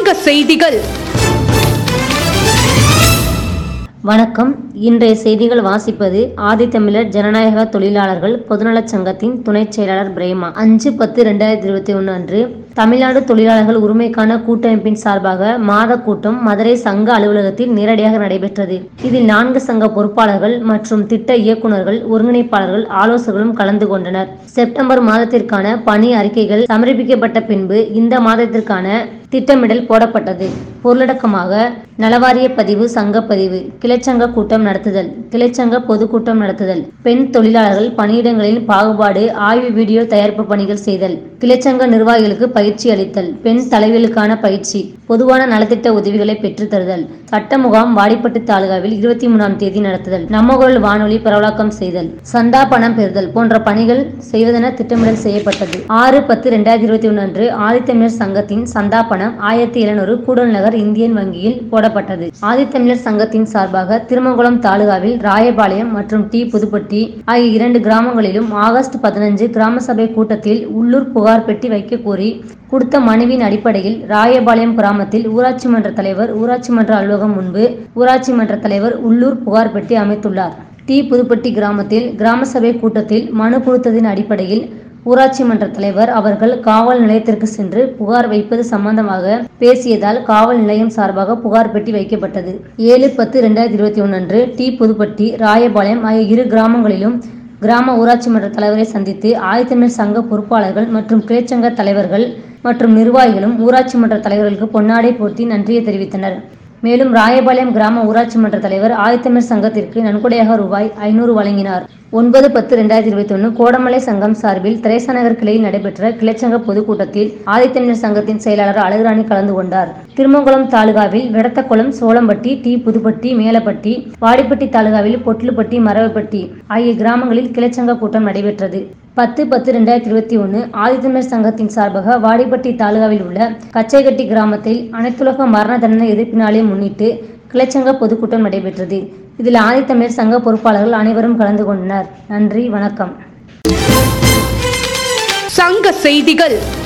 சங்க செய்திகள் வணக்கம் இன்றைய செய்திகள் வாசிப்பது ஆதித்தமிழர் ஜனநாயக தொழிலாளர்கள் பொதுநலச் சங்கத்தின் துணைச் செயலாளர் பிரேமா அஞ்சு பத்து ரெண்டாயிரத்தி இருபத்தி ஒன்று அன்று தமிழ்நாடு தொழிலாளர்கள் உரிமைக்கான கூட்டமைப்பின் சார்பாக மாத கூட்டம் மதுரை சங்க அலுவலகத்தில் நேரடியாக நடைபெற்றது இதில் நான்கு சங்க பொறுப்பாளர்கள் மற்றும் திட்ட இயக்குநர்கள் ஒருங்கிணைப்பாளர்கள் ஆலோசகர்களும் கலந்து கொண்டனர் செப்டம்பர் மாதத்திற்கான பணி அறிக்கைகள் சமர்ப்பிக்கப்பட்ட பின்பு இந்த மாதத்திற்கான திட்டமிடல் போடப்பட்டது பொருளடக்கமாக நலவாரிய பதிவு சங்க பதிவு கிளைச்சங்க கூட்டம் நடத்துதல் கிளைச்சங்க பொதுக்கூட்டம் நடத்துதல் பெண் தொழிலாளர்கள் பணியிடங்களில் பாகுபாடு ஆய்வு வீடியோ தயாரிப்பு பணிகள் செய்தல் கிளைச்சங்க நிர்வாகிகளுக்கு பயிற்சி அளித்தல் பெண் தலைவிகளுக்கான பயிற்சி பொதுவான நலத்திட்ட உதவிகளை பெற்றுத் தருதல் சட்ட முகாம் வாடிப்பட்டு தாலுகாவில் இருபத்தி மூணாம் தேதி நடத்துதல் நம்ம குரல் வானொலி பரவலாக்கம் செய்தல் சந்தா பணம் பெறுதல் போன்ற பணிகள் செய்வதென திட்டமிடல் செய்யப்பட்டது ஆறு பத்து ரெண்டாயிரத்தி இருபத்தி ஒன்று அன்று ஆதித்தமிழர் சங்கத்தின் சந்தா பணம் ஆயிரத்தி எழுநூறு கூடல் நகர் இந்தியன் வங்கியில் போடப்பட்டது ஆதித்தமிழர் சங்கத்தின் சார்பாக திருமங்குளம் தாலுகாவில் ராயபாளையம் மற்றும் டி புதுப்பட்டி ஆகிய இரண்டு கிராமங்களிலும் ஆகஸ்ட் பதினஞ்சு கிராம சபை கூட்டத்தில் உள்ளூர் புகார் பெட்டி வைக்க கோரி கொடுத்த மனுவின் அடிப்படையில் ராயபாளையம் கிராமத்தில் ஊராட்சி மன்ற தலைவர் ஊராட்சி மன்ற அலுவலகம் முன்பு ஊராட்சி மன்ற தலைவர் உள்ளூர் புகார் பெட்டி அமைத்துள்ளார் டி புதுப்பட்டி கிராமத்தில் கிராம சபை கூட்டத்தில் மனு கொடுத்ததின் அடிப்படையில் ஊராட்சி மன்ற தலைவர் அவர்கள் காவல் நிலையத்திற்கு சென்று புகார் வைப்பது சம்பந்தமாக பேசியதால் காவல் நிலையம் சார்பாக புகார் பெட்டி வைக்கப்பட்டது ஏழு பத்து ரெண்டாயிரத்தி இருபத்தி ஒன்று அன்று டி புதுப்பட்டி ராயபாளையம் ஆகிய இரு கிராமங்களிலும் கிராம ஊராட்சி மன்ற தலைவரை சந்தித்து ஆயத்தமிழ் சங்க பொறுப்பாளர்கள் மற்றும் கிளைச்சங்க தலைவர்கள் மற்றும் நிர்வாகிகளும் ஊராட்சி மன்ற தலைவர்களுக்கு பொன்னாடை போர்த்தி நன்றியை தெரிவித்தனர் மேலும் ராயபாளையம் கிராம ஊராட்சி மன்ற தலைவர் ஆயத்தமிழ் சங்கத்திற்கு நன்கொடையாக ரூபாய் ஐநூறு வழங்கினார் ஒன்பது பத்து ரெண்டாயிரத்தி இருபத்தி ஒன்று கோடமலை சங்கம் சார்பில் திரேசநகர் கிளையில் நடைபெற்ற கிளைச்சங்க பொதுக்கூட்டத்தில் ஆதித்தமிழர் சங்கத்தின் செயலாளர் அழகுராணி கலந்து கொண்டார் திருமங்குளம் தாலுகாவில் விடத்தக்குளம் சோளம்பட்டி டி புதுப்பட்டி மேலப்பட்டி வாடிப்பட்டி தாலுகாவில் பொட்லுப்பட்டி மரவப்பட்டி ஆகிய கிராமங்களில் கிளைச்சங்க கூட்டம் நடைபெற்றது பத்து பத்து ரெண்டாயிரத்தி இருபத்தி ஒன்று ஆதித்தமிழர் சங்கத்தின் சார்பாக வாடிப்பட்டி தாலுகாவில் உள்ள கச்சைகட்டி கிராமத்தில் அனைத்துலக மரண தண்டனை எதிர்ப்பு நாளை முன்னிட்டு கிளைச்சங்க பொதுக்கூட்டம் நடைபெற்றது இதில் ஆதித்தமிழர் சங்க பொறுப்பாளர்கள் அனைவரும் கலந்து கொண்டனர் நன்றி வணக்கம் சங்க செய்திகள்